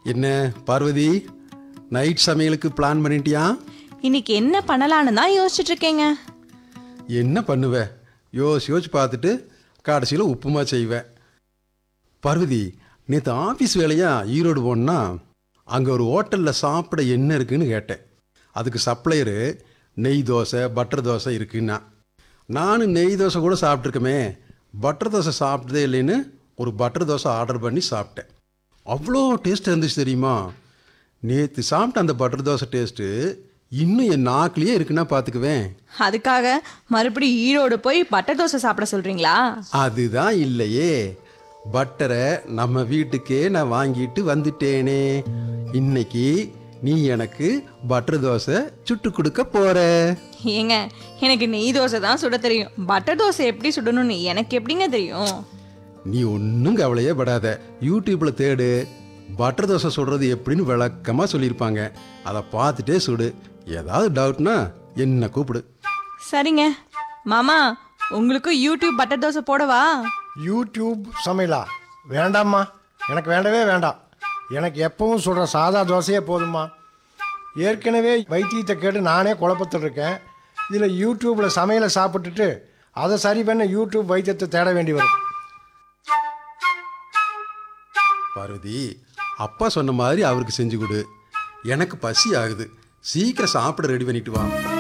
என்ன பார்வதி நைட் சமையலுக்கு பிளான் பண்ணிட்டியா இன்னைக்கு என்ன பண்ணலான்னு தான் யோசிச்சுட்டு இருக்கேங்க என்ன பண்ணுவ யோசி யோசிச்சு பார்த்துட்டு கடைசியில் உப்புமா செய்வேன் பார்வதி நேற்று ஆஃபீஸ் வேலையா ஈரோடு போனா அங்கே ஒரு ஹோட்டலில் சாப்பிட என்ன இருக்குன்னு கேட்டேன் அதுக்கு சப்ளையரு நெய் தோசை பட்டர் தோசை இருக்குன்னா நானும் நெய் தோசை கூட சாப்பிட்ருக்கமே பட்டர் தோசை சாப்பிட்டதே இல்லைன்னு ஒரு பட்டர் தோசை ஆர்டர் பண்ணி சாப்பிட்டேன் அவ்வளோ டேஸ்ட் இருந்துச்சு தெரியுமா நேற்று சாப்பிட்ட அந்த பட்டர் தோசை டேஸ்ட்டு இன்னும் என் நாக்குலேயே இருக்குன்னா பார்த்துக்குவேன் அதுக்காக மறுபடியும் ஈரோடு போய் பட்டர் தோசை சாப்பிட சொல்றீங்களா அதுதான் இல்லையே பட்டரை நம்ம வீட்டுக்கே நான் வாங்கிட்டு வந்துட்டேனே இன்னைக்கு நீ எனக்கு பட்டர் தோசை சுட்டு கொடுக்க போற ஏங்க எனக்கு நெய் தோசை தான் சுட தெரியும் பட்டர் தோசை எப்படி சுடணும்னு எனக்கு எப்படிங்க தெரியும் நீ ஒன்றும் கவலையே படாத யூடியூப்ல தேடு பட்டர் தோசை சுடுறது எப்படின்னு விளக்கமாக சொல்லியிருப்பாங்க அதை பார்த்துட்டே சுடு ஏதாவது டவுட்னா என்ன கூப்பிடு சரிங்க மாமா உங்களுக்கும் யூடியூப் பட்டர் தோசை போடவா யூடியூப் சமையலா வேண்டாம்மா எனக்கு வேண்டவே வேண்டாம் எனக்கு எப்பவும் சொல்கிற சாதா தோசையே போதும்மா ஏற்கனவே வைத்தியத்தை கேட்டு நானே குழப்பத்தில் இருக்கேன் இதில் யூடியூப்பில் சமையலை சாப்பிட்டுட்டு அதை சரி பண்ண யூடியூப் வைத்தியத்தை தேட வேண்டி வரும் பார்வதி அப்பா சொன்ன மாதிரி அவருக்கு செஞ்சு கொடு எனக்கு பசி ஆகுது சீக்கிரம் சாப்பிட ரெடி பண்ணிட்டு வா